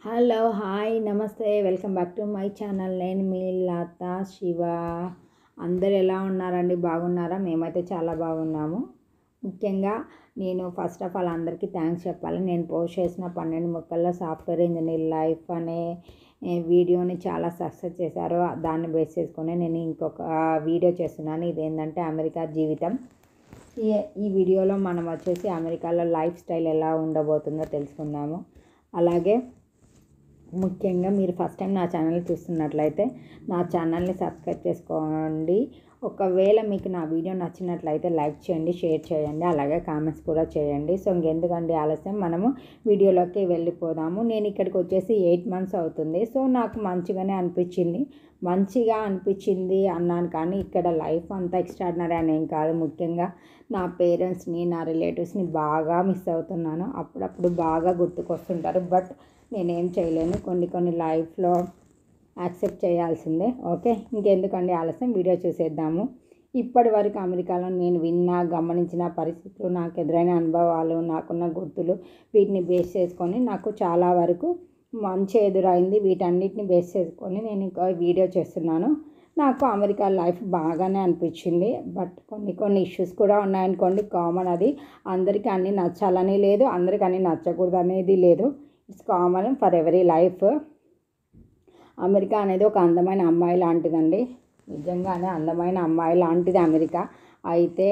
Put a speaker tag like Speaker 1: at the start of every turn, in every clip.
Speaker 1: hello hi నమస్తే welcome back to my channel నేను మీ లత శివ అందరు ఎలా ఉన్నారండి బాగున్నారా మేమైతే చాలా బాగున్నాము ముఖ్యంగా నేను ఫస్ట్ ఆఫ్ ఆల్ అందరికీ థ్యాంక్స్ చెప్పాలి నేను పోస్ట్ చేసిన పన్నెండు ముక్కల్లో సాఫ్ట్వేర్ ఇంజనీర్ లైఫ్ అనే ఏ, వీడియోని చాలా సక్సెస్ చేశారు దాన్ని బేస్ చేసుకొని నేను ఇంకొక వీడియో చేస్తున్నాను ఇదేంటంటే అమెరికా జీవితం ఈ ఈ వీడియోలో మనం వచ్చేసి అమెరికాలో లైఫ్ స్టైల్ ఎలా ఉండబోతుందో తెలుసుకుందాము అలాగే ముఖ్యంగా మీరు ఫస్ట్ టైం నా ఛానల్ చూస్తున్నట్లయితే నా ఛానల్ని సబ్స్క్రైబ్ చేసుకోండి ఒకవేళ మీకు నా వీడియో నచ్చినట్లయితే లైక్ చేయండి షేర్ చేయండి అలాగే కామెంట్స్ కూడా చేయండి సో ఇంకెందుకండి ఆలస్యం మనము వీడియోలోకి వెళ్ళిపోదాము నేను ఇక్కడికి వచ్చేసి ఎయిట్ మంత్స్ అవుతుంది సో నాకు మంచిగానే అనిపించింది మంచిగా అనిపించింది అన్నాను కానీ ఇక్కడ లైఫ్ అంతా ఎక్స్ట్రాడినరీ అని ఏం కాదు ముఖ్యంగా నా పేరెంట్స్ని నా రిలేటివ్స్ని బాగా మిస్ అవుతున్నాను అప్పుడప్పుడు బాగా గుర్తుకొస్తుంటారు బట్ నేనేం చేయలేను కొన్ని కొన్ని లైఫ్లో యాక్సెప్ట్ చేయాల్సిందే ఓకే ఇంకెందుకండి ఆలస్యం వీడియో చూసేద్దాము ఇప్పటి వరకు అమెరికాలో నేను విన్న గమనించిన పరిస్థితులు నాకు ఎదురైన అనుభవాలు నాకున్న గుర్తులు వీటిని బేస్ చేసుకొని నాకు చాలా వరకు మంచి ఎదురైంది వీటన్నిటిని బేస్ చేసుకొని నేను ఇంకా వీడియో చేస్తున్నాను నాకు అమెరికా లైఫ్ బాగానే అనిపించింది బట్ కొన్ని కొన్ని ఇష్యూస్ కూడా ఉన్నాయనుకోండి కామన్ అది అందరికీ అన్నీ నచ్చాలని లేదు అందరికీ అన్నీ నచ్చకూడదు అనేది లేదు it's common for every life America అనేది ఒక అందమైన అమ్మాయి లాంటిదండి నిజంగానే అందమైన అమ్మాయి లాంటిది అమెరికా అయితే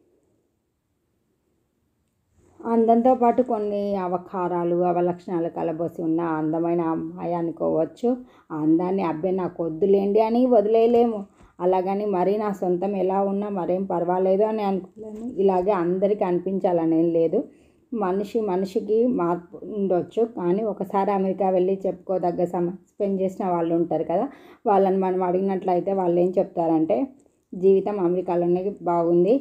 Speaker 1: అందంతో పాటు కొన్ని అవకారాలు అవలక్షణాలు కలబోసి ఉన్న అందమైన అమ్మాయి అనుకోవచ్చు ఆ అందాన్ని అబ్బాయి నాకు వద్దులేండి అని వదిలేయలేము అలాగని మరీ నా సొంతం ఎలా ఉన్నా మరేం పర్వాలేదు అని అనుకోలేము ఇలాగే అందరికీ అనిపించాలని ఏం లేదు మనిషి మనిషికి మార్పు ఉండొచ్చు కానీ ఒకసారి అమెరికా వెళ్ళి చెప్పుకోదగ్గ సమయం స్పెండ్ చేసిన వాళ్ళు ఉంటారు కదా వాళ్ళని మనం అడిగినట్లయితే వాళ్ళు ఏం చెప్తారంటే జీవితం అమెరికాలోనే బాగుంది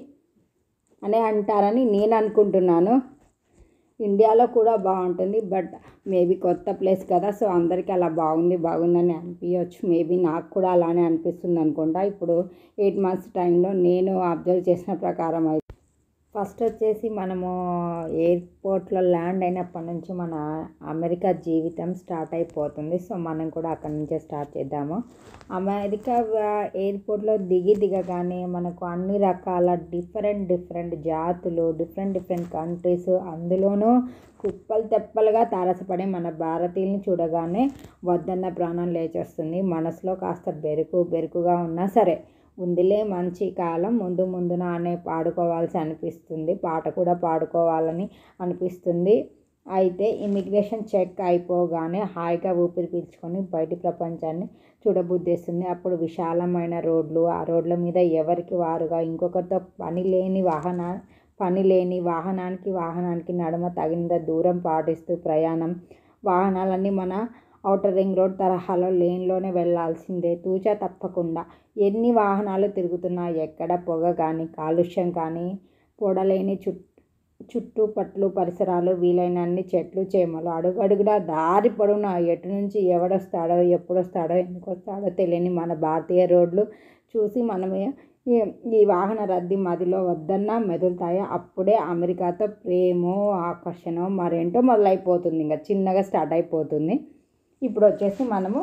Speaker 1: అని అంటారని నేను అనుకుంటున్నాను ఇండియాలో కూడా బాగుంటుంది బట్ మేబీ కొత్త ప్లేస్ కదా సో అందరికీ అలా బాగుంది బాగుందని అనిపించవచ్చు మేబీ నాకు కూడా అలానే అనిపిస్తుంది అనుకుంటా ఇప్పుడు ఎయిట్ మంత్స్ టైంలో నేను అబ్జర్వ్ చేసిన ప్రకారం అయితే ఫస్ట్ వచ్చేసి మనము ఎయిర్పోర్ట్లో ల్యాండ్ అయినప్పటి నుంచి మన అమెరికా జీవితం స్టార్ట్ అయిపోతుంది సో మనం కూడా అక్కడి నుంచే స్టార్ట్ చేద్దాము అమెరికా వా- ఎయిర్పోర్ట్లో దిగి దిగగానే మనకు అన్ని రకాల డిఫరెంట్ డిఫరెంట్ జాతులు డిఫరెంట్ డిఫరెంట్ కంట్రీస్ అందులోనూ కుప్పలు తెప్పలుగా తారసపడే మన భారతీయుల్ని చూడగానే వద్దన్న ప్రాణం లేచేస్తుంది మనసులో కాస్త బెరుకు బెరుకుగా ఉన్నా సరే ఉందిలే మంచి కాలం ముందు ముందున అనే పాడుకోవాల్సి అనిపిస్తుంది పాట కూడా పాడుకోవాలని అనిపిస్తుంది అయితే ఇమిగ్రేషన్ చెక్ అయిపోగానే హాయిగా ఊపిరి పీల్చుకొని బయటి ప్రపంచాన్ని చూడబుద్దేస్తుంది అప్పుడు విశాలమైన రోడ్లు ఆ రోడ్ల మీద ఎవరికి వారుగా ఇంకొకరితో పని లేని వాహన పని లేని వాహనానికి వాహనానికి నడుమ తగినంత దూరం పాటిస్తూ ప్రయాణం వాహనాలన్నీ మన ఔటర్ రింగ్ రోడ్ తరహాలో లేన్లోనే వెళ్ళాల్సిందే తూచా తప్పకుండా ఎన్ని వాహనాలు తిరుగుతున్నా ఎక్కడ పొగ కానీ కాలుష్యం కానీ పొడలేని చుట్టూ చుట్టుపట్లు పరిసరాలు వీలైనన్ని చెట్లు చేమలు అడుగడుగునా దారి పొడవునా ఎటు నుంచి ఎవడొస్తాడో ఎప్పుడు వస్తాడో ఎందుకు వస్తాడో తెలియని మన భారతీయ రోడ్లు చూసి మనమే ఈ- ఈ వాహన రద్దీ మదిలో వద్దన్నా మెదులుతాయి అప్పుడే అమెరికాతో ప్రేమో ఆకర్షణ మరేంటో మొదలైపోతుంది ఇంకా చిన్నగా స్టార్ట్ అయిపోతుంది ఇప్పుడు వచ్చేసి మనము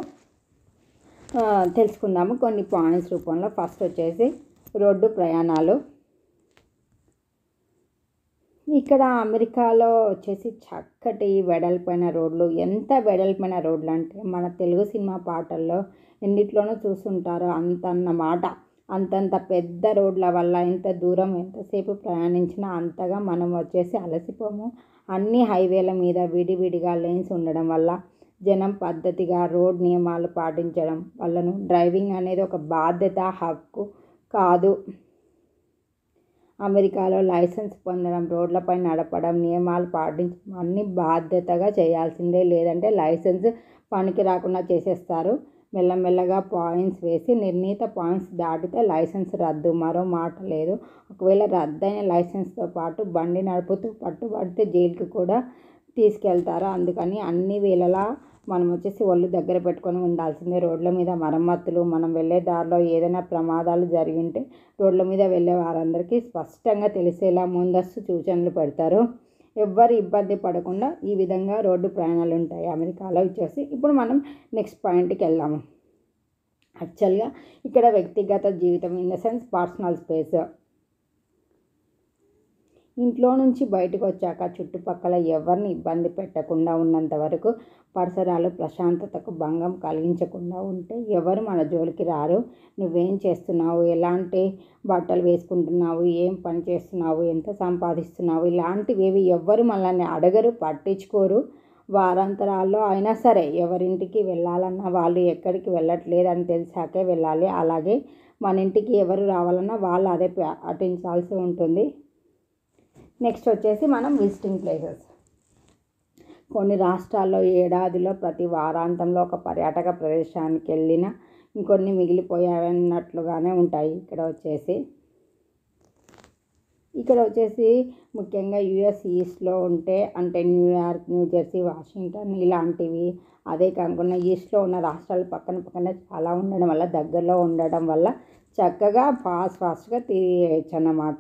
Speaker 1: ఆ, తెలుసుకుందాము కొన్ని పాయింట్స్ రూపంలో ఫస్ట్ వచ్చేసి రోడ్డు ప్రయాణాలు ఇక్కడ అమెరికాలో వచ్చేసి చక్కటి వెడల్పైన రోడ్లు ఎంత వెడల్పైన రోడ్లు అంటే మన తెలుగు సినిమా పాటల్లో ఎన్నిట్లోనూ చూసుంటారో అంత అన్నమాట అంతంత పెద్ద రోడ్ల వల్ల ఎంత దూరం ఎంతసేపు ప్రయాణించినా అంతగా మనం వచ్చేసి అలసిపోము అన్ని హైవేల మీద విడివిడిగా లేన్స్ ఉండడం వల్ల జనం పద్ధతిగా రోడ్ నియమాలు పాటించడం వల్లను డ్రైవింగ్ అనేది ఒక బాధ్యత హక్కు కాదు అమెరికాలో లైసెన్స్ పొందడం రోడ్లపై నడపడం నియమాలు పాటించడం అన్ని బాధ్యతగా చేయాల్సిందే లేదంటే లైసెన్స్ పనికి రాకుండా చేసేస్తారు మెల్లమెల్లగా పాయింట్స్ వేసి నిర్ణీత పాయింట్స్ దాటితే లైసెన్స్ రద్దు మరో మాట లేదు ఒకవేళ రద్దయిన లైసెన్స్తో పాటు బండి నడుపుతూ పట్టుబడితే జైలుకి కూడా తీసుకెళ్తారు అందుకని అన్ని వేళలా మనం వచ్చేసి ఒళ్ళు దగ్గర పెట్టుకొని ఉండాల్సిందే రోడ్ల మీద మరమ్మతులు మనం వెళ్ళే దారిలో ఏదైనా ప్రమాదాలు జరిగి ఉంటే రోడ్ల మీద వెళ్ళే వారందరికీ స్పష్టంగా తెలిసేలా ముందస్తు సూచనలు పెడతారు ఎవ్వరు ఇబ్బంది పడకుండా ఈ విధంగా రోడ్డు ప్రయాణాలు ఉంటాయి అమెరికాలో వచ్చేసి ఇప్పుడు మనం నెక్స్ట్ పాయింట్కి వెళ్దాము యాక్చువల్గా ఇక్కడ వ్యక్తిగత జీవితం in the sense personal space ఇంట్లో నుంచి బయటకు వచ్చాక చుట్టుపక్కల ఎవరిని ఇబ్బంది పెట్టకుండా ఉన్నంత వరకు పరిసరాలు ప్రశాంతతకు భంగం కలిగించకుండా ఉంటే ఎవరు మన జోలికి రారు నువ్వేం చేస్తున్నావు ఎలాంటి బట్టలు వేసుకుంటున్నావు ఏం పని చేస్తున్నావు ఎంత సంపాదిస్తున్నావు ఇలాంటివి ఎవ్వరు మనల్ని అడగరు పట్టించుకోరు వారాంతరాల్లో అయినా సరే ఎవరింటికి వెళ్ళాలన్నా వాళ్ళు ఎక్కడికి వెళ్ళట్లేదని తెలిసాకే వెళ్ళాలి అలాగే మన ఇంటికి ఎవరు రావాలన్నా వాళ్ళు అదే పాటించాల్సి ఉంటుంది నెక్స్ట్ వచ్చేసి మనం విజిటింగ్ ప్లేసెస్ కొన్ని రాష్ట్రాల్లో ఏడాదిలో ప్రతి వారాంతంలో ఒక పర్యాటక ప్రదేశానికి వెళ్ళిన ఇంకొన్ని మిగిలిపోయాయన్నట్లుగానే ఉంటాయి ఇక్కడ వచ్చేసి ఇక్కడ వచ్చేసి ముఖ్యంగా యుఎస్ ఈస్ట్లో ఉంటే అంటే న్యూయార్క్ న్యూ జెర్సీ వాషింగ్టన్ ఇలాంటివి అదే కాకుండా ఈస్ట్లో ఉన్న రాష్ట్రాలు పక్కన పక్కన చాలా ఉండడం వల్ల దగ్గరలో ఉండడం వల్ల చక్కగా ఫాస్ట్ ఫాస్ట్గా తిరిగేయచ్చు అన్నమాట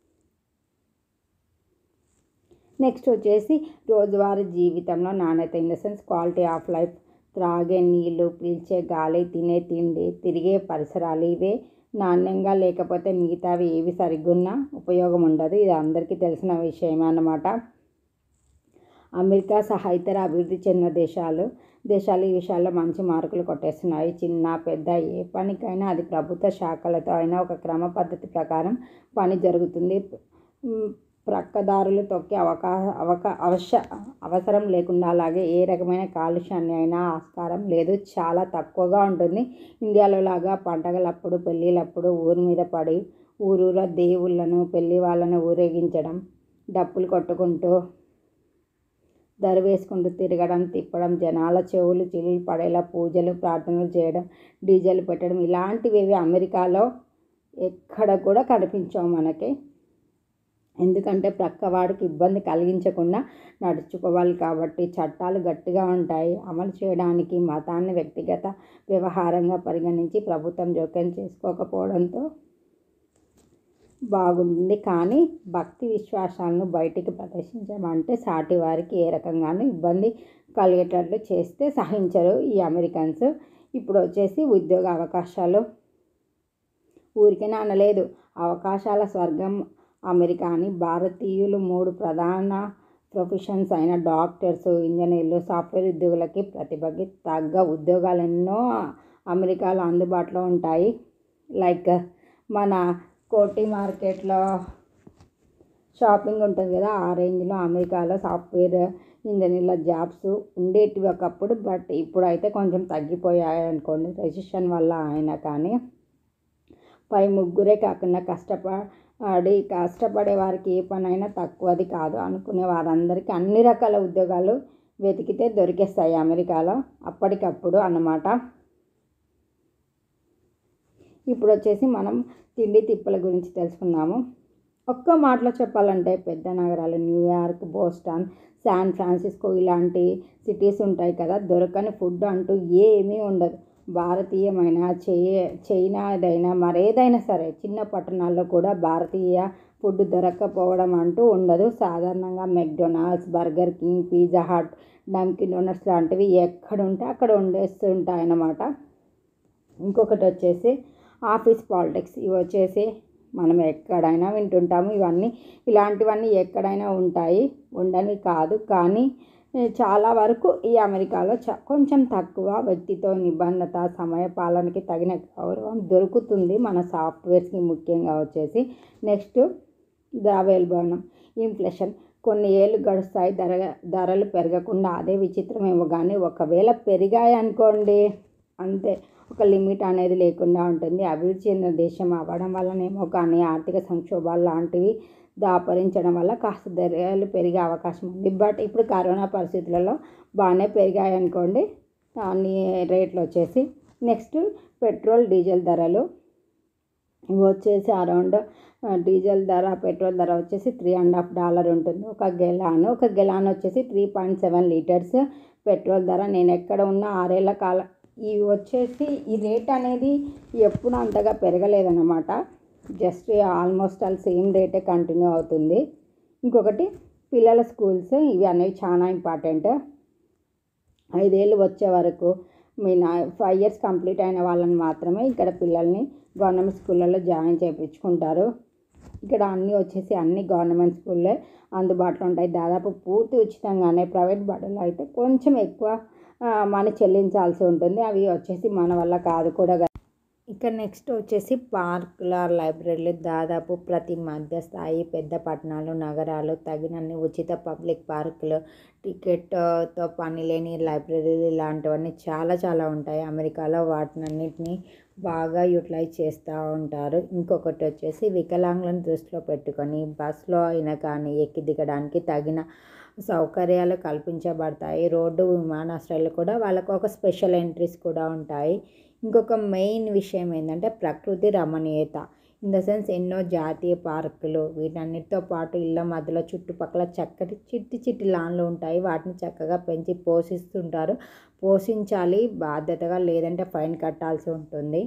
Speaker 1: నెక్స్ట్ వచ్చేసి రోజువారీ జీవితంలో నాణ్యత in the sense quality of life త్రాగే నీళ్ళు పీల్చే గాలి తినే తిండి తిరిగే పరిసరాలు ఇవే నాణ్యంగా లేకపోతే మిగతావి ఏవి సరిగ్గున్నా ఉపయోగం ఉండదు ఇది అందరికీ తెలిసిన విషయమే అన్నమాట అమెరికా సహా ఇతర అభివృద్ధి చెందిన దేశాలు దేశాలు ఈ విషయాల్లో మంచి మార్కులు కొట్టేస్తున్నాయి చిన్న పెద్ద ఏ పనికైనా అది ప్రభుత్వ శాఖలతో అయినా ఒక క్రమ పద్ధతి ప్రకారం పని జరుగుతుంది ప్రక్కదారులు తొక్కే అవకా అవకా అవశ అవసరం లేకుండా అలాగే ఏ రకమైన కాలుష్యాన్ని అయినా ఆస్కారం లేదు చాలా తక్కువగా ఉంటుంది ఇండియాలో లాగా పండగలప్పుడు పెళ్ళిళ్ళప్పుడు ఊరి మీద పడి ఊరూర దేవుళ్ళను పెళ్ళి వాళ్ళను ఊరేగించడం డప్పులు కొట్టుకుంటూ దరి వేసుకుంటూ తిరగడం తిప్పడం జనాల చెవులు చిల్లులు పడేలా పూజలు ప్రార్థనలు చేయడం డీజేలు పెట్టడం ఇలాంటివి అమెరికాలో ఎక్కడ కూడా కనిపించవు మనకి ఎందుకంటే ప్రక్కవాడికి ఇబ్బంది కలిగించకుండా నడుచుకోవాలి కాబట్టి చట్టాలు గట్టిగా ఉంటాయి అమలు చేయడానికి మతాన్ని వ్యక్తిగత వ్యవహారంగా పరిగణించి ప్రభుత్వం జోక్యం చేసుకోకపోవడంతో బాగుంది కానీ భక్తి విశ్వాసాలను బయటికి ప్రదర్శించమంటే సాటి వారికి ఏ రకంగానూ ఇబ్బంది కలిగేటట్లు చేస్తే సహించరు ఈ అమెరికన్స్ ఇప్పుడు వచ్చేసి ఉద్యోగ అవకాశాలు ఊరికనే అనలేదు అవకాశాల స్వర్గం అమెరికా అని భారతీయులు మూడు ప్రధాన ప్రొఫెషన్స్ అయిన డాక్టర్స్ ఇంజనీర్లు సాఫ్ట్వేర్ ఉద్యోగులకి ప్రతిభకి తగ్గ ఉద్యోగాలు ఎన్నో అమెరికాలో అందుబాటులో ఉంటాయి లైక్ మన కోటి మార్కెట్లో షాపింగ్ ఉంటుంది కదా ఆ రేంజ్లో అమెరికాలో సాఫ్ట్వేర్ ఇంజనీర్ల జాబ్స్ ఉండేటివి ఒకప్పుడు బట్ ఇప్పుడైతే కొంచెం తగ్గిపోయాయి అనుకోండి రెసిషన్ వల్ల అయినా కానీ పై ముగ్గురే కాకుండా కష్టపడి కష్టపడే వారికి ఏ పనైనా తక్కువది కాదు అనుకునే వారందరికీ అన్ని రకాల ఉద్యోగాలు వెతికితే దొరికేస్తాయి అమెరికాలో అప్పటికప్పుడు అన్నమాట ఇప్పుడు వచ్చేసి మనం తిండి తిప్పల గురించి తెలుసుకుందాము ఒక్క మాటలో చెప్పాలంటే పెద్ద నగరాలు న్యూయార్క్ బోస్టన్ శాన్ ఫ్రాన్సిస్కో ఇలాంటి సిటీస్ ఉంటాయి కదా దొరకని ఫుడ్ అంటూ ఏమీ ఉండదు భారతీయమైన చే చైనాదైనా మరేదైనా సరే చిన్న పట్టణాల్లో కూడా భారతీయ ఫుడ్ దొరక్కపోవడం అంటూ ఉండదు సాధారణంగా McDonald's Burger King Pizza Hut Dunkin Donuts లాంటివి ఎక్కడ ఉంటే అక్కడ వండేస్తుంటాయి అన్నమాట ఇంకొకటి వచ్చేసి ఆఫీస్ పాలిటిక్స్ ఇవి వచ్చేసి మనం ఎక్కడైనా వింటుంటాము ఇవన్నీ ఇలాంటివన్నీ ఎక్కడైనా ఉంటాయి ఉండని కాదు కానీ చాలా వరకు ఈ అమెరికాలో చ కొంచెం తక్కువ వ్యక్తితో నిబంధత సమయ పాలనకి తగిన గౌరవం దొరుకుతుంది మన సాఫ్ట్వేర్స్కి ముఖ్యంగా వచ్చేసి నెక్స్ట్ ద్రవ్యోల్బణం ఇన్ఫ్లేషన్ కొన్ని ఏళ్ళు గడుస్తాయి ధర ధరలు పెరగకుండా అదే విచిత్రమేమో కానీ ఒకవేళ పెరిగాయి అనుకోండి అంతే ఒక లిమిట్ అనేది లేకుండా ఉంటుంది అభివృద్ధి చెందిన దేశం అవ్వడం వల్లనేమో కానీ ఆర్థిక సంక్షోభాలు లాంటివి దాపరించడం వల్ల కాస్త ధరలు పెరిగే అవకాశం ఉంది బట్ ఇప్పుడు కరోనా పరిస్థితులలో బాగానే పెరిగాయి అనుకోండి అన్ని రేట్లు వచ్చేసి నెక్స్ట్ పెట్రోల్ డీజిల్ ధరలు ఇవి వచ్చేసి అరౌండ్ డీజిల్ ధర పెట్రోల్ ధర వచ్చేసి త్రీ అండ్ హాఫ్ డాలర్ ఉంటుంది ఒక గెలాన్ ఒక గెలాన్ వచ్చేసి three point seven litres petrol ధర నేను ఎక్కడ ఉన్నా ఆరేళ్ల కాలం ఇవి వచ్చేసి ఈ రేట్ అనేది ఎప్పుడు అంతగా పెరగలేదన్నమాట జస్ట్ ఆల్మోస్ట్ ఆల్ సేమ్ రేటే కంటిన్యూ అవుతుంది ఇంకొకటి పిల్లల స్కూల్స్ ఇవి అనేవి చాలా ఇంపార్టెంట్ ఐదేళ్ళు వచ్చే వరకు మీ నా ఫైవ్ ఇయర్స్ కంప్లీట్ అయిన వాళ్ళని మాత్రమే ఇక్కడ పిల్లల్ని గవర్నమెంట్ స్కూళ్ళలో జాయిన్ చేయించుకుంటారు ఇక్కడ అన్నీ వచ్చేసి అన్ని గవర్నమెంట్ స్కూల్లే అందుబాటులో ఉంటాయి దాదాపు పూర్తి ఉచితంగానే ప్రైవేట్ బడులు అయితే కొంచెం ఎక్కువ మనీ చెల్లించాల్సి ఉంటుంది అవి వచ్చేసి మన వల్ల కాదు కూడా ఇక నెక్స్ట్ వచ్చేసి పార్కుల లైబ్రరీలు దాదాపు ప్రతి మధ్య స్థాయి పెద్ద పట్టణాలు నగరాలు తగినన్ని ఉచిత పబ్లిక్ పార్కులు టికెట్తో పని లేని లైబ్రరీలు ఇలాంటివన్నీ చాలా చాలా ఉంటాయి అమెరికాలో వాటినన్నిటిని బాగా యూటిలైజ్ చేస్తూ ఉంటారు ఇంకొకటి వచ్చేసి వికలాంగులను దృష్టిలో పెట్టుకొని బస్సులో అయినా కానీ ఎక్కి దిగడానికి తగిన సౌకర్యాలు కల్పించబడతాయి రోడ్డు విమానాశ్రయాలు కూడా వాళ్ళకు ఒక స్పెషల్ ఎంట్రీస్ కూడా ఉంటాయి ఇంకొక మెయిన్ విషయం ఏంటంటే ప్రకృతి రమణీయత ఇన్ ద సెన్స్ ఎన్నో జాతీయ పార్కులు వీటన్నిటితో పాటు ఇళ్ళ మధ్యలో చుట్టుపక్కల చక్కటి చిట్టి చిట్టి లాన్లు ఉంటాయి వాటిని చక్కగా పెంచి పోషిస్తుంటారు పోషించాలి బాధ్యతగా లేదంటే ఫైన్ కట్టాల్సి ఉంటుంది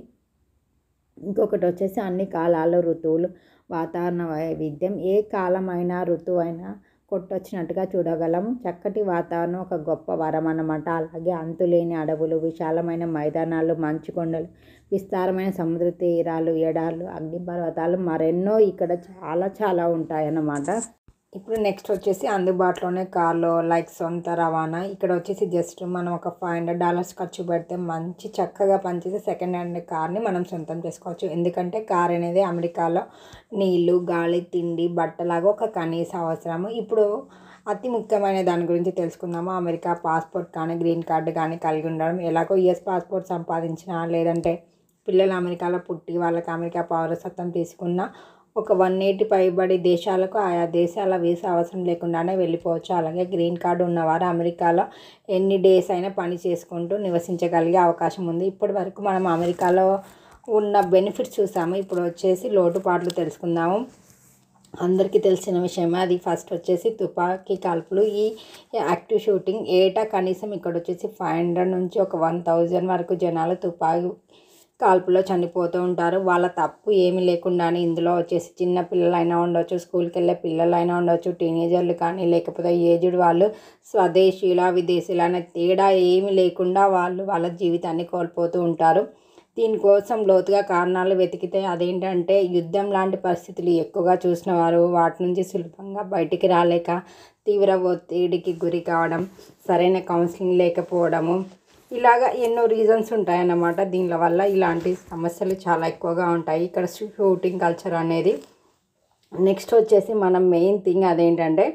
Speaker 1: ఇంకొకటి వచ్చేసి అన్ని కాలాలు ఋతువులు వాతావరణ వైవిధ్యం ఏ కాలమైనా ఋతువు అయినా కొట్టొచ్చినట్టుగా చూడగలం చక్కటి వాతావరణం ఒక గొప్ప వరం అన్నమాట అలాగే అంతులేని అడవులు విశాలమైన మైదానాలు మంచు కొండలు విస్తారమైన సముద్ర తీరాలు ఎడార్లు అగ్నిపర్వతాలు మరెన్నో ఇక్కడ చాలా చాలా ఉంటాయన్నమాట ఇప్పుడు నెక్స్ట్ వచ్చేసి అందుబాటులోనే కార్లో లైక్ సొంత రవాణా ఇక్కడ వచ్చేసి జస్ట్ మనం ఒక ఫైవ్ హండ్రెడ్ డాలర్స్ ఖర్చు పెడితే మంచి చక్కగా పనిచేసే సెకండ్ హ్యాండ్ కార్ని మనం సొంతం చేసుకోవచ్చు ఎందుకంటే కార్ అనేది అమెరికాలో నీళ్ళు గాలి తిండి బట్టలాగా ఒక కనీస అవసరము ఇప్పుడు అతి ముఖ్యమైన దాని గురించి తెలుసుకుందాము అమెరికా పాస్పోర్ట్ కానీ గ్రీన్ కార్డు కానీ కలిగి ఉండడం ఎలాగో యుఎస్ పాస్పోర్ట్ సంపాదించినా లేదంటే పిల్లలు అమెరికాలో పుట్టి వాళ్ళకి అమెరికా పౌరసత్వం తీసుకున్న ఒక వన్ ఎయిటీ పైబడి దేశాలకు ఆయా దేశాల వీసా అవసరం లేకుండానే వెళ్ళిపోవచ్చు అలాగే గ్రీన్ కార్డు ఉన్నవారు అమెరికాలో ఎన్ని డేస్ అయినా పని చేసుకుంటూ నివసించగలిగే అవకాశం ఉంది ఇప్పటి వరకు మనం అమెరికాలో ఉన్న బెనిఫిట్స్ చూసాము ఇప్పుడు వచ్చేసి లోటుపాట్లు తెలుసుకుందాము అందరికీ తెలిసిన విషయమే అది ఫస్ట్ వచ్చేసి తుపాకీ కాల్పులు ఈ యాక్టివ్ షూటింగ్ ఏటా కనీసం ఇక్కడ వచ్చేసి ఫైవ్ హండ్రెడ్ నుంచి ఒక వన్ థౌజండ్ వరకు జనాలు తుపాకీ కాల్పులో చనిపోతూ ఉంటారు వాళ్ళ తప్పు ఏమీ లేకుండానే ఇందులో వచ్చేసి చిన్న పిల్లలైనా ఉండొచ్చు స్కూల్కి వెళ్ళే పిల్లలైనా ఉండొచ్చు టీనేజర్లు కానీ లేకపోతే ఏజ్డ్ వాళ్ళు స్వదేశీయుల విదేశీయుల అనే తేడా ఏమీ లేకుండా వాళ్ళు వాళ్ళ జీవితాన్ని కోల్పోతూ ఉంటారు దీనికోసం లోతుగా కారణాలు వెతికితే అదేంటంటే యుద్ధం లాంటి పరిస్థితులు ఎక్కువగా చూసిన వారు వాటి నుంచి సులభంగా బయటికి రాలేక తీవ్ర ఒత్తిడికి గురి కావడం సరైన కౌన్సిలింగ్ లేకపోవడము ఇలాగా ఎన్నో రీజన్స్ ఉంటాయన్నమాట దీనిల వల్ల ఇలాంటి సమస్యలు చాలా ఎక్కువగా ఉంటాయి ఇక్కడ షూటింగ్ కల్చర్ అనేది నెక్స్ట్ వచ్చేసి మనం మెయిన్ థింగ్ అదేంటంటే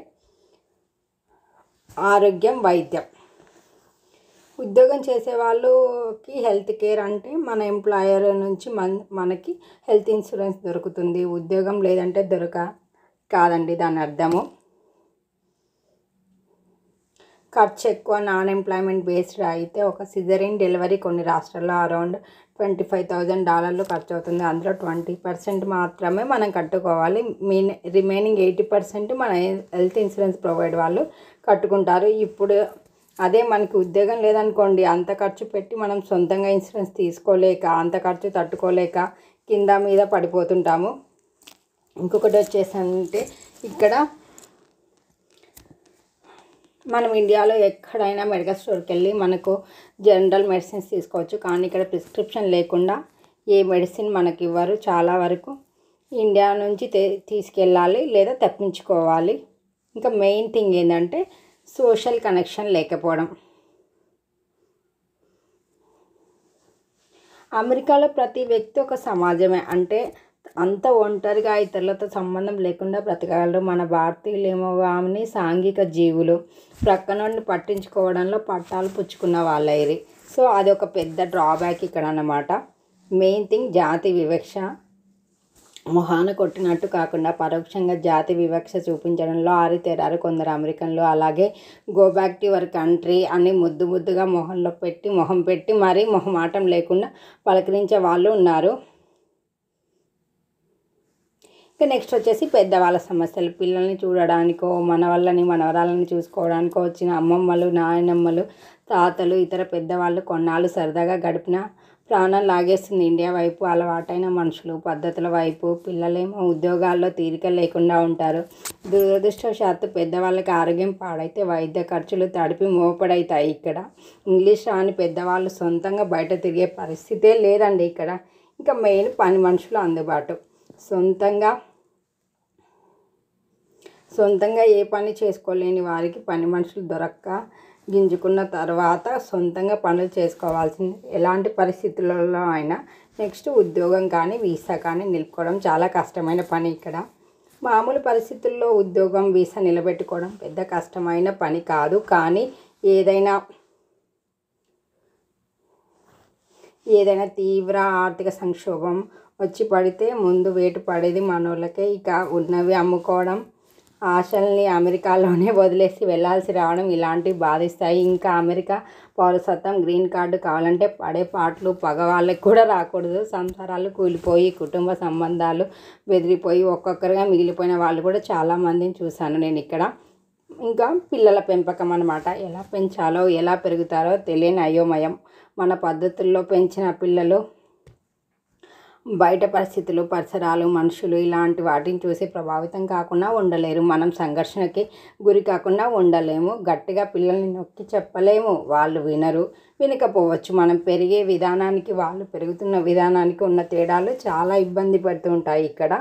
Speaker 1: ఆరోగ్యం వైద్యం ఉద్యోగం చేసే వాళ్ళకి హెల్త్ కేర్ అంటే మన ఎంప్లాయర్ నుంచి మన మనకి హెల్త్ ఇన్సూరెన్స్ దొరుకుతుంది ఉద్యోగం లేదంటే దొరక కాదండి దాని అర్థము ఖర్చు ఎక్కువ నాన్ ఎంప్లాయ్మెంట్ బేస్డ్ అయితే ఒక సిజరిన్ డెలివరీ కొన్ని రాష్ట్రాల్లో అరౌండ్ ట్వంటీ ఫైవ్ థౌజండ్ డాలర్లు ఖర్చు అవుతుంది అందులో ట్వంటీ పర్సెంట్ మాత్రమే మనం కట్టుకోవాలి మీ రిమైనింగ్ ఎయిటీ పర్సెంట్ మన హెల్త్ ఇన్సూరెన్స్ ప్రొవైడ్ వాళ్ళు కట్టుకుంటారు ఇప్పుడు అదే మనకి ఉద్యోగం లేదనుకోండి అంత ఖర్చు పెట్టి మనం సొంతంగా ఇన్సూరెన్స్ తీసుకోలేక అంత ఖర్చు తట్టుకోలేక కింద మీద పడిపోతుంటాము ఇంకొకటి వచ్చేసంటే ఇక్కడ మనం ఇండియాలో ఎక్కడైనా మెడికల్ స్టోర్కి వెళ్ళి మనకు జనరల్ మెడిసిన్స్ తీసుకోవచ్చు కానీ ఇక్కడ ప్రిస్క్రిప్షన్ లేకుండా ఏ మెడిసిన్ మనకి ఇవ్వరు చాలా వరకు ఇండియా నుంచి తీసుకెళ్ళాలి లేదా తప్పించుకోవాలి ఇంకా మెయిన్ థింగ్ ఏంటంటే సోషల్ కనెక్షన్ లేకపోవడం అమెరికాలో ప్రతి వ్యక్తి ఒక సమాజమే అంటే అంత ఒంటరిగా ఇతరులతో సంబంధం లేకుండా బ్రతకగలరు మన భారతీయులేమో కానీ సాంఘిక జీవులు ప్రక్క నుండి పట్టించుకోవడంలో పట్టాలు పుచ్చుకున్న వాళ్ళేరి సో అది ఒక పెద్ద డ్రాబ్యాక్ ఇక్కడ అన్నమాట మెయిన్ థింగ్ జాతి వివక్ష మొహాన కొట్టినట్టు కాకుండా పరోక్షంగా జాతి వివక్ష చూపించడంలో ఆరితేరారు కొందరు అమెరికన్లు అలాగే go back to your country అని ముద్దు ముద్దుగా మొహంలో పెట్టి మొహం పెట్టి మరీ మొహమాటం లేకుండా పలకరించే వాళ్ళు ఉన్నారు ఇక నెక్స్ట్ వచ్చేసి పెద్దవాళ్ళ సమస్యలు పిల్లల్ని చూడడానికో మనవళ్ళని మనవరాలని చూసుకోవడానికో వచ్చిన అమ్మమ్మలు నాయనమ్మలు తాతలు ఇతర పెద్దవాళ్ళు కొన్నాళ్ళు సరదాగా గడిపిన ప్రాణం లాగేస్తుంది ఇండియా వైపు అలవాటైన మనుషులు పద్ధతుల వైపు పిల్లలేమో ఉద్యోగాల్లో తీరిక లేకుండా ఉంటారు దురదృష్టవశాత్తు పెద్దవాళ్ళకి ఆరోగ్యం పాడైతే వైద్య ఖర్చులు తడిపి మోపడవుతాయి ఇక్కడ ఇంగ్లీష్ రాని పెద్దవాళ్ళు సొంతంగా బయట తిరిగే పరిస్థితే లేదండి ఇక్కడ ఇంకా మెయిన్ పని మనుషులు అందుబాటు సొంతంగా సొంతంగా ఏ పని చేసుకోలేని వారికి పని మనుషులు దొరక్క గింజుకున్న తర్వాత సొంతంగా పనులు చేసుకోవాల్సింది ఎలాంటి పరిస్థితులలో అయినా నెక్స్ట్ ఉద్యోగం కానీ వీసా కానీ నిలుపుకోవడం చాలా కష్టమైన పని ఇక్కడ మామూలు పరిస్థితుల్లో ఉద్యోగం వీసా నిలబెట్టుకోవడం పెద్ద కష్టమైన పని కాదు కానీ ఏదైనా ఏదైనా తీవ్ర ఆర్థిక సంక్షోభం వచ్చి పడితే ముందు వేటు పడేది మనోళ్ళకే ఇక ఉన్నవి అమ్ముకోవడం ఆశల్ని అమెరికాలోనే వదిలేసి వెళ్ళాల్సి రావడం ఇలాంటివి బాధిస్తాయి ఇంకా అమెరికా పౌరసత్వం గ్రీన్ కార్డు కావాలంటే పడే పాటలు పగవాళ్ళకి కూడా రాకూడదు సంసారాలు కూలిపోయి కుటుంబ సంబంధాలు బెదిరిపోయి ఒక్కొక్కరుగా మిగిలిపోయిన వాళ్ళు కూడా చాలామందిని చూశాను నేను ఇక్కడ ఇంకా పిల్లల పెంపకం అన్నమాట ఎలా పెంచాలో ఎలా పెరుగుతారో తెలియని అయోమయం మన పద్ధతుల్లో పెంచిన పిల్లలు బయట పరిస్థితులు పరిసరాలు మనుషులు ఇలాంటి వాటిని చూసి ప్రభావితం కాకుండా ఉండలేరు మనం సంఘర్షణకి గురి కాకుండా ఉండలేము గట్టిగా పిల్లల్ని నొక్కి చెప్పలేము వాళ్ళు వినరు వినకపోవచ్చు మనం పెరిగే విధానానికి వాళ్ళు పెరుగుతున్న విధానానికి ఉన్న తేడాలు చాలా ఇబ్బంది పడుతూ ఉంటాయి ఇక్కడ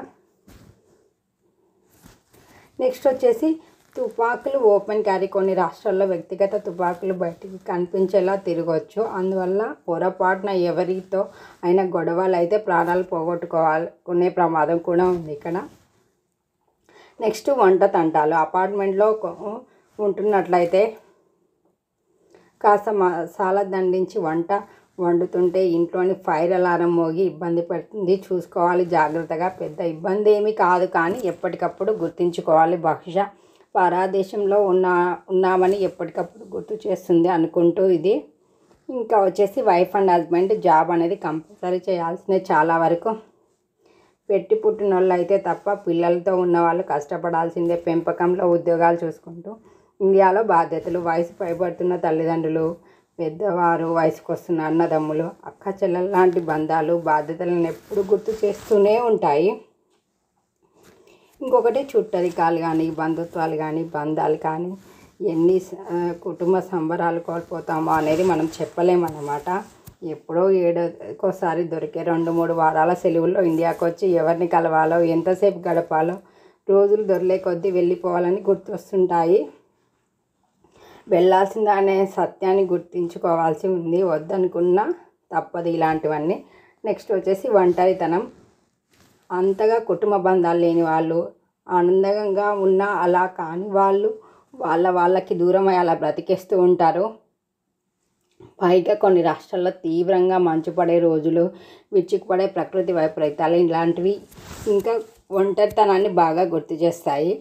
Speaker 1: నెక్స్ట్ వచ్చేసి తుపాకులు ఓపెన్ క్యారీ కొన్ని రాష్ట్రాల్లో వ్యక్తిగత తుపాకులు బయటికి కనిపించేలా తిరగవచ్చు అందువల్ల పొరపాటున ఎవరితో అయినా గొడవలు అయితే ప్రాణాలు పోగొట్టుకోవాలనుకునే ప్రమాదం కూడా ఉంది ఇక్కడ నెక్స్ట్ వంట తంటాలు అపార్ట్మెంట్లో కొ- ఉంటున్నట్లయితే కాస్త మసాలా దండించి వంట వండుతుంటే ఇంట్లోని ఫైర్ అలారం మోగి ఇబ్బంది పడుతుంది చూసుకోవాలి జాగ్రత్తగా పెద్ద ఇబ్బంది ఏమీ కాదు కానీ ఎప్పటికప్పుడు గుర్తుంచుకోవాలి బహుశా పరాదేశంలో ఉన్నా ఉన్నామని ఎప్పటికప్పుడు గుర్తు చేస్తుంది అనుకుంటూ ఇది ఇంకా వచ్చేసి వైఫ్ అండ్ హస్బెండ్ జాబ్ అనేది కంపల్సరీ చేయాల్సిందే చాలా వరకు పెట్టి పుట్టిన వాళ్ళు అయితే తప్ప పిల్లలతో ఉన్న వాళ్ళు కష్టపడాల్సిందే పెంపకంలో ఉద్యోగాలు చూసుకుంటూ ఇండియాలో బాధ్యతలు వయసు పైబడుతున్న తల్లిదండ్రులు పెద్దవారు వయసుకు వస్తున్న అన్నదమ్ములు అక్క చెల్లెల లాంటి బంధాలు బాధ్యతలను ఎప్పుడు గుర్తు చేస్తూనే ఉంటాయి ఇంకొకటి చుట్టరికాలు కానీ బంధుత్వాలు కానీ బంధాలు కానీ ఎన్ని స- ఆ, కుటుంబ సంబరాలు కోల్పోతామో అనేది మనం చెప్పలేమన్నమాట ఎప్పుడో ఏడోకోసారి దొరికే రెండు మూడు వారాల సెలవుల్లో ఇండియాకి వచ్చి ఎవరిని కలవాలో ఎంతసేపు గడపాలో రోజులు దొరలే కొద్దీ వెళ్ళిపోవాలని గుర్తొస్తుంటాయి వెళ్ళాల్సిందా అనే సత్యాన్ని గుర్తించుకోవాల్సి ఉంది వద్దనుకున్నా తప్పదు ఇలాంటివన్నీ నెక్స్ట్ వచ్చేసి ఒంటరితనం అంతగా కుటుంబ బంధాలు లేని వాళ్ళు ఆనందంగా ఉన్న అలా కాని వాళ్ళు వాళ్ళ వాళ్ళకి దూరమై అలా బ్రతికేస్తూ ఉంటారు పైగా కొన్ని రాష్ట్రాల్లో తీవ్రంగా మంచు పడే రోజులు విచ్చుకుపడే ప్రకృతి వైపరీత్యాలు ఇలాంటివి ఇంకా ఒంటరితనాన్ని బాగా గుర్తు చేస్తాయి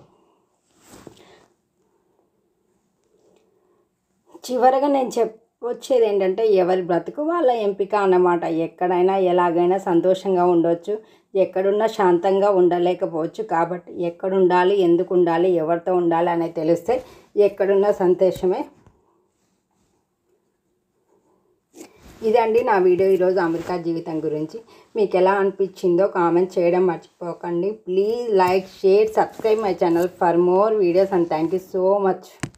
Speaker 1: చివరగా నేను చెప్పొచ్చేది ఏంటంటే ఎవరి బ్రతుకు వాళ్ళ ఎంపిక అన్నమాట ఎక్కడైనా ఎలాగైనా సంతోషంగా ఉండొచ్చు ఎక్కడున్నా శాంతంగా ఉండలేకపోవచ్చు కాబట్టి ఎక్కడ ఉండాలి ఎందుకు ఉండాలి ఎవరితో ఉండాలి అనేది తెలిస్తే ఎక్కడున్నా సంతోషమే ఇదండి నా వీడియో ఈరోజు అమెరికా జీవితం గురించి మీకు ఎలా అనిపించిందో కామెంట్ చేయడం మర్చిపోకండి please like share subscribe my channel for more videos and thank you so much